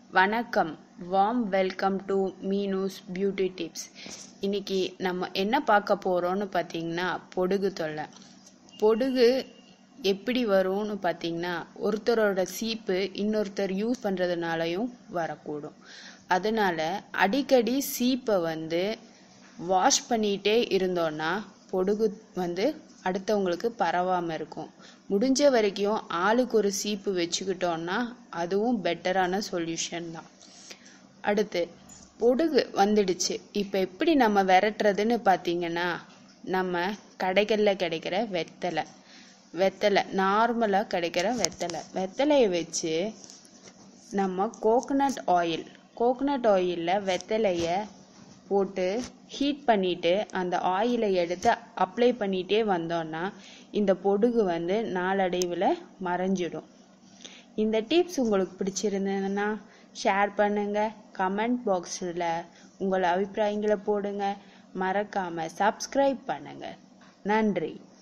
வணக்கம் warm welcome to Meenu's beauty tips இன்னைக்கு நம்ம என்ன பார்க்க போகிறோம்னு பார்த்தீங்கன்னா பொடுகு தொல்லை பொடுகு எப்படி வரும்னு பார்த்தீங்கன்னா ஒருத்தரோட சீப்பு இன்னொருத்தர் யூஸ் பண்ணுறதுனாலையும் வரக்கூடும் அதனால அடிக்கடி சீப்பை வந்து வாஷ் பண்ணிகிட்டே இருந்தோன்னா பொடுகு வந்து அடுத்தவங்களுக்கு பரவாமல் இருக்கும் முடிஞ்ச வரைக்கும் ஆளுக்கு ஒரு சீப்பு வச்சுக்கிட்டோன்னா அதுவும் பெட்டரான சொல்யூஷன் தான் அடுத்து பொடுகு வந்துடுச்சு இப்போ எப்படி நம்ம விரட்டுறதுன்னு பார்த்தீங்கன்னா நம்ம கடைகளில் கிடைக்கிற வெத்தலை வெத்தலை நார்மலாக கிடைக்கிற வெத்தலை வெத்தலையை வச்சு நம்ம கோகனட் ஆயில் கோகனட் ஆயிலில் வெத்தலையை போட்டு ஹீட் பண்ணிட்டு அந்த ஆயிலை எடுத்து அப்ளை பண்ணிட்டே வந்தோன்னா இந்த பொடுகு வந்து நாளடைவில் மறைஞ்சிடும் இந்த டிப்ஸ் உங்களுக்கு பிடிச்சிருந்ததுன்னா ஷேர் பண்ணுங்க கமெண்ட் பாக்ஸில் உங்கள் அபிப்பிராயங்களை போடுங்க மறக்காம சப்ஸ்கிரைப் பண்ணுங்க நன்றி